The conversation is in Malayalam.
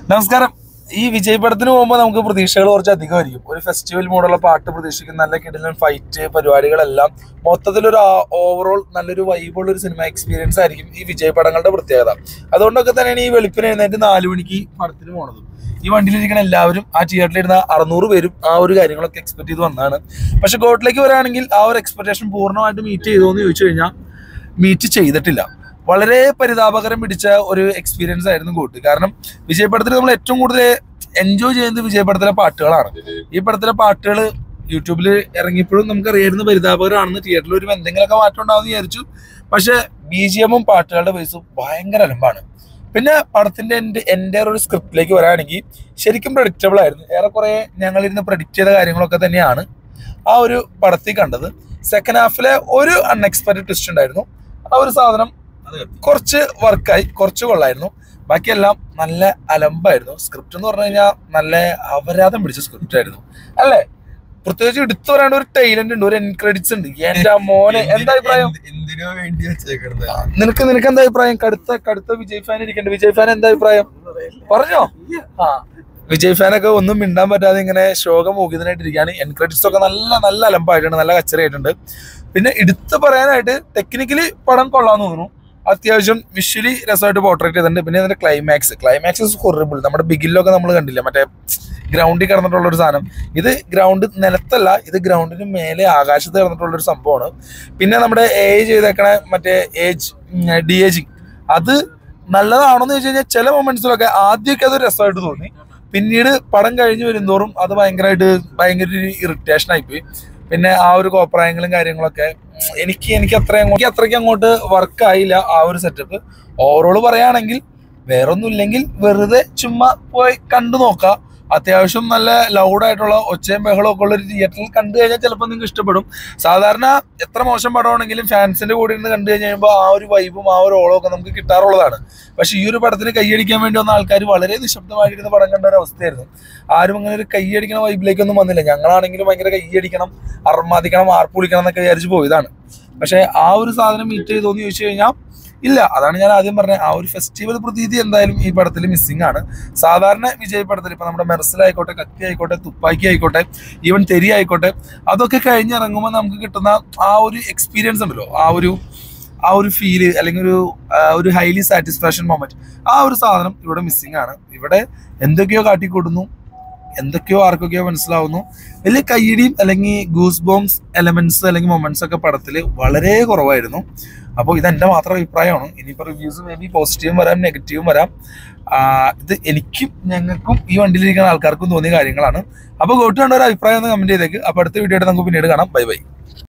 നമസ്കാരം ഈ വിജയ് പടത്തിന് പോകുമ്പോൾ നമുക്ക് പ്രതീക്ഷകൾ കുറച്ച് അധികമായിരിക്കും ഒരു ഫെസ്റ്റിവൽ മൂടുള്ള പാട്ട് പ്രതീക്ഷിക്കുന്ന നല്ല കിടലൻ ഫൈറ്റ് പരിപാടികളെല്ലാം മൊത്തത്തിലൊരു ഓവറോൾ നല്ലൊരു വൈബുള്ള ഒരു സിനിമ എക്സ്പീരിയൻസ് ആയിരിക്കും ഈ വിജയ് പടങ്ങളുടെ പ്രത്യേകത അതുകൊണ്ടൊക്കെ തന്നെയാണ് ഈ വെളുപ്പിന് എഴുന്നേറ്റ് നാല് മണിക്ക് പടത്തിന് പോണത് ഈ വണ്ടിയിലിരിക്കുന്ന എല്ലാവരും ആ തിയേറ്ററിലിരുന്ന അറുന്നൂറ് പേരും ആ ഒരു കാര്യങ്ങളൊക്കെ എക്സ്പെക്ട് ചെയ്ത് വന്നതാണ് പക്ഷെ ഗോട്ടിലേക്ക് വരാണെങ്കിൽ ആ ഒരു എക്സ്പെക്ടേഷൻ പൂർണ്ണമായിട്ട് മീറ്റ് ചെയ്തോ എന്ന് ചോദിച്ചു കഴിഞ്ഞാൽ മീറ്റ് ചെയ്തിട്ടില്ല വളരെ പരിതാപകരം പിടിച്ച ഒരു എക്സ്പീരിയൻസ് ആയിരുന്നു കൂട്ട് കാരണം വിജയ് പടത്തിൽ നമ്മൾ ഏറ്റവും കൂടുതൽ എൻജോയ് ചെയ്യുന്നത് വിജയ് പടത്തിലെ പാട്ടുകളാണ് ഈ പടത്തിലെ പാട്ടുകൾ യൂട്യൂബിൽ ഇറങ്ങിയപ്പോഴും നമുക്ക് അറിയായിരുന്നു പരിതാപകരമാണെന്ന് തിയേറ്ററിൽ ഒരു എന്തെങ്കിലുമൊക്കെ മാറ്റം ഉണ്ടാവും വിചാരിച്ചു പക്ഷെ ബി ജി എമ്മും പാട്ടുകളുടെ വയസ്സും ഭയങ്കര അലമ്പാണ് പിന്നെ പടത്തിന്റെ എൻ്റെ എൻ്റെ ഒരു സ്ക്രിപ്റ്റിലേക്ക് വരാണെങ്കിൽ ശരിക്കും പ്രഡിക്റ്റബിൾ ആയിരുന്നു ഏറെക്കുറെ ഞങ്ങളിരുന്ന് പ്രഡിക്റ്റ് ചെയ്ത കാര്യങ്ങളൊക്കെ തന്നെയാണ് ആ ഒരു പടത്തിൽ കണ്ടത് സെക്കൻഡ് ഹാഫിലെ ഒരു അൺഎക്സ്പെക്ടഡ് ട്വിസ്റ്റ് ഉണ്ടായിരുന്നു ആ ഒരു സാധനം കുറച്ച് വർക്കായി കുറച്ച് കൊള്ളായിരുന്നു ബാക്കിയെല്ലാം നല്ല അലമ്പായിരുന്നു സ്ക്രിപ്റ്റ് എന്ന് പറഞ്ഞു കഴിഞ്ഞാൽ നല്ല അപരാധം പിടിച്ച സ്ക്രിപ്റ്റ് ആയിരുന്നു അല്ലേ പ്രത്യേകിച്ച് എടുത്തു പറയേണ്ട ഒരു ടൈലന്റ് ഉണ്ട് ഒരു എൻക്രെഡിറ്റ്സ് ഉണ്ട് എന്റെ മോനെ എന്താ അഭിപ്രായം എന്തിനോ വേണ്ടി വെച്ചേക്കണത് നിനക്ക് നിനക്ക് എന്താ അഭിപ്രായം കടുത്ത കടുത്ത വിജയ് ഫാൻ ഇരിക്കണ്ട വിജയ് ഫാൻ എന്താ അഭിപ്രായം പറഞ്ഞോ ആ വിജയ് ഫാനൊക്കെ ഒന്നും മിണ്ടാൻ പറ്റാതെ ഇങ്ങനെ ശോകം മൂകിതനായിട്ടിരിക്കുകയാണ് എൻ ക്രെഡിറ്റ്സ് ഒക്കെ നല്ല നല്ല അലമ്പായിട്ടുണ്ട് നല്ല കച്ചറയായിട്ടുണ്ട് പിന്നെ എടുത്തു പറയാനായിട്ട് ടെക്നിക്കലി പടം കൊള്ളാന്ന് തോന്നുന്നു അത്യാവശ്യം വിഷ്വലി രസമായിട്ട് പോർട്രേറ്റ് ചെയ്തിട്ടുണ്ട് പിന്നെ അതിന്റെ ക്ലൈമാക്സ് ക്ലൈമാക്സ് ഹൊറിബിൾ നമ്മുടെ ബിഗിലൊക്കെ നമ്മൾ കണ്ടില്ല മറ്റേ ഗ്രൗണ്ടിൽ കിടന്നിട്ടുള്ള ഒരു സാധനം ഇത് ഗ്രൗണ്ട് നിലത്തല്ല ഇത് ഗ്രൗണ്ടിന് മേലെ ആകാശത്ത് കിടന്നിട്ടുള്ള ഒരു സംഭവമാണ് പിന്നെ നമ്മുടെ എ ചെയ്തേക്കണ മറ്റേ ഏജ് ഡി ഏജിങ് അത് നല്ലതാണോന്ന് ചോദിച്ചു കഴിഞ്ഞാൽ ചില മൊമെന്റ്സിലൊക്കെ ആദ്യമൊക്കെ അത് രസമായിട്ട് തോന്നി പിന്നീട് പടം കഴിഞ്ഞ് വരുന്തോറും അത് ഭയങ്കരമായിട്ട് ഭയങ്കര ഒരു ഇറിറ്റേഷൻ ആയിപ്പോയി പിന്നെ ആ ഒരു കോപ്രായങ്ങളും കാര്യങ്ങളൊക്കെ എനിക്ക് എനിക്ക് അത്ര എനിക്ക് അത്രയ്ക്ക് അങ്ങോട്ട് വർക്ക് ആയില്ല ആ ഒരു സെറ്റപ്പ് ഓവറോൾ പറയുകയാണെങ്കിൽ വേറൊന്നും ഇല്ലെങ്കിൽ വെറുതെ ചുമ്മാ പോയി കണ്ടു നോക്കാം അത്യാവശ്യം നല്ല ലൗഡായിട്ടുള്ള ഒച്ചയും ബഹളവും ഒക്കെ ഉള്ള ഒരു തിയേറ്ററിൽ കണ്ടു കഴിഞ്ഞാൽ ചിലപ്പോൾ നിങ്ങൾക്ക് ഇഷ്ടപ്പെടും സാധാരണ എത്ര മോശം പടമാണെങ്കിലും ഫാൻസിന്റെ കൂടെ ഇരുന്ന് കണ്ടു കഴിഞ്ഞ് കഴിയുമ്പോൾ ആ ഒരു വൈബും ആ ഒരു ഓളവും ഒക്കെ നമുക്ക് കിട്ടാറുള്ളതാണ് പക്ഷെ ഈ ഒരു പടത്തിന് കൈയടിക്കാൻ വേണ്ടി വന്ന ആൾക്കാർ വളരെ നിശബ്ദമായിട്ടിരുന്ന് പടം കണ്ട ഒരു അവസ്ഥയായിരുന്നു ആരും അങ്ങനെ ഒരു കൈയടിക്കണ വൈബിലേക്കൊന്നും വന്നില്ല ഞങ്ങളാണെങ്കിലും ഭയങ്കര കൈയടിക്കണം അർമാദിക്കണം ആർപ്പുളിക്കണം എന്നൊക്കെ വിചാരിച്ച് പോയതാണ് പക്ഷെ ആ ഒരു സാധനം മീറ്റ് ചെയ്തോന്ന് ചോദിച്ചു കഴിഞ്ഞാൽ ഇല്ല അതാണ് ഞാൻ ആദ്യം പറഞ്ഞത് ആ ഒരു ഫെസ്റ്റിവൽ പ്രതീതി എന്തായാലും ഈ പടത്തിൽ മിസ്സിംഗ് ആണ് സാധാരണ വിജയ് പടത്തിൽ ഇപ്പൊ നമ്മുടെ മെർസലായിക്കോട്ടെ കത്തി ആയിക്കോട്ടെ തുപ്പാക്കി ആയിക്കോട്ടെ ഈവൻ തെരി ആയിക്കോട്ടെ അതൊക്കെ കഴിഞ്ഞിറങ്ങുമ്പോൾ നമുക്ക് കിട്ടുന്ന ആ ഒരു എക്സ്പീരിയൻസ് ഉണ്ടല്ലോ ആ ഒരു ആ ഒരു ഫീല് അല്ലെങ്കിൽ ഒരു ആ, ഒരു ഹൈലി സാറ്റിസ്ഫാക്ഷൻ മൊമെന്റ് ആ ഒരു സാധനം ഇവിടെ മിസ്സിംഗ് ആണ് ഇവിടെ എന്തൊക്കെയോ കാട്ടിക്കൂട്ടുന്നു എന്തൊക്കെയോ ആർക്കൊക്കെയോ മനസ്സിലാവുന്നു വലിയ കയ്യടിയും അല്ലെങ്കിൽ ഗൂസ് ബോംസ് എലമെന്റ്സ് അല്ലെങ്കിൽ മൊമെന്റ്സ് ഒക്കെ പടത്തിൽ വളരെ കുറവായിരുന്നു അപ്പോൾ ഇത് എൻ്റെ മാത്രം അഭിപ്രായമാണ് ഇനിയിപ്പോൾ റിവ്യൂസ് മേ ബി പോസിറ്റീവും വരാം നെഗറ്റീവും വരാം ആ, ഇത് എനിക്കും ഞങ്ങൾക്കും ഈ വണ്ടിയിലിരിക്കുന്ന ആൾക്കാർക്കും തോന്നിയ കാര്യങ്ങളാണ് അപ്പോൾ ഗോട്ട് കണ്ട ഒരു അഭിപ്രായം ഒന്ന് കമന്റ് ചെയ്തേക്ക് അപ്പോൾ അടുത്ത വീഡിയോ ആയിട്ട് നമുക്ക് പിന്നീട് കാണാം ബൈ ബൈ